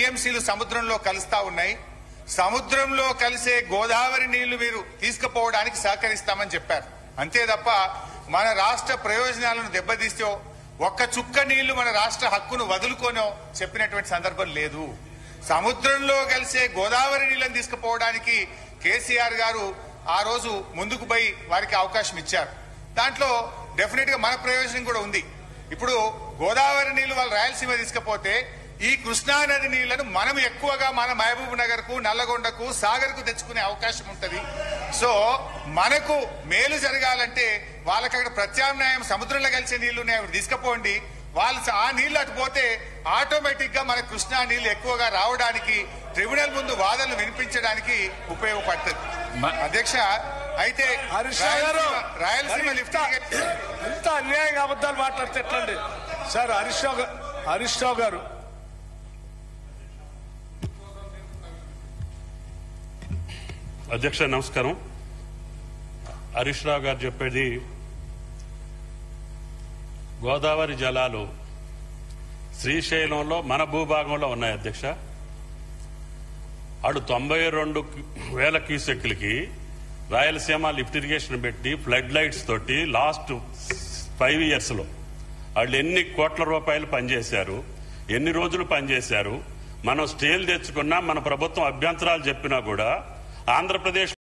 టీఎంసీలు సముద్రంలో కలుస్తా ఉన్నాయి సముద్రంలో కలిసే గోదావరి నీళ్లు మీరు తీసుకుపోవడానికి సహకరిస్తామని చెప్పారు అంతే తప్ప మన రాష్ట్ర ప్రయోజనాలను దెబ్బతీస్తే ఒక్క చుక్క నీళ్లు మన రాష్ట్ర హక్కును వదులుకోనో చెప్పినటువంటి సందర్భం లేదు సముద్రంలో కలిసే గోదావరి నీళ్ళని తీసుకుపోవడానికి కేసీఆర్ గారు ఆ రోజు ముందుకు పోయి వారికి అవకాశం ఇచ్చారు దాంట్లో డెఫినెట్ గా మన ప్రయోజనం కూడా ఉంది ఇప్పుడు గోదావరి నీళ్లు వాళ్ళు రాయలసీమ తీసుకపోతే ఈ కృష్ణా నది నీళ్లను మనం ఎక్కువగా మన మహబూబ్ నగర్ కు నల్లగొండకు సాగర్ కు తెచ్చుకునే అవకాశం ఉంటది సో మనకు మేలు జరగాలంటే వాళ్ళకి అక్కడ ప్రత్యామ్నాయం సముద్రంలో కలిసే నీళ్లు ఉన్నాయి అవి తీసుకుపోండి వాళ్ళు ఆ నీళ్లు అటు పోతే ఆటోమేటిక్ గా మన కృష్ణా నీళ్లు ఎక్కువగా రావడానికి ట్రిబ్యునల్ ముందు వాదనలు వినిపించడానికి ఉపయోగపడుతుంది మ- అధ్యక్ష అయితే హరీష్ రావు గారు రాయలసీమ- రాయలసీమ మరి లిఫ్ట్ ఇంత- ఇరిగేషన్ ఇంత అన్యాయంగా అబద్ధాలు మాట్లాడితే ఎట్లండి సార్ హరీష్ రావు గా- హరీష్ రావు గారు అధ్యక్ష నమస్కారం హరీష్ రావు గారు చెప్పేది గోదావరి జలాలు శ్రీశైలంలో మన భూభాగంలో ఉన్నాయి అధ్యక్ష అటు తొంభై రెండు వేల క్యూసెక్లకి రాయలసీమ లిఫ్ట్ ఇరిగేషన్ పెట్టి ఫ్లడ్ లైట్స్ తోటి లాస్ట్ ఫైవ్ ఇయర్స్ లో వాళ్ళు ఎన్ని కోట్ల రూపాయలు పనిచేశారు ఎన్ని రోజులు పనిచేశారు మనం స్టేలు తెచ్చుకున్నా మన ప్రభుత్వం అభ్యంతరాలు చెప్పినా కూడా ఆంధ్రప్రదేశ్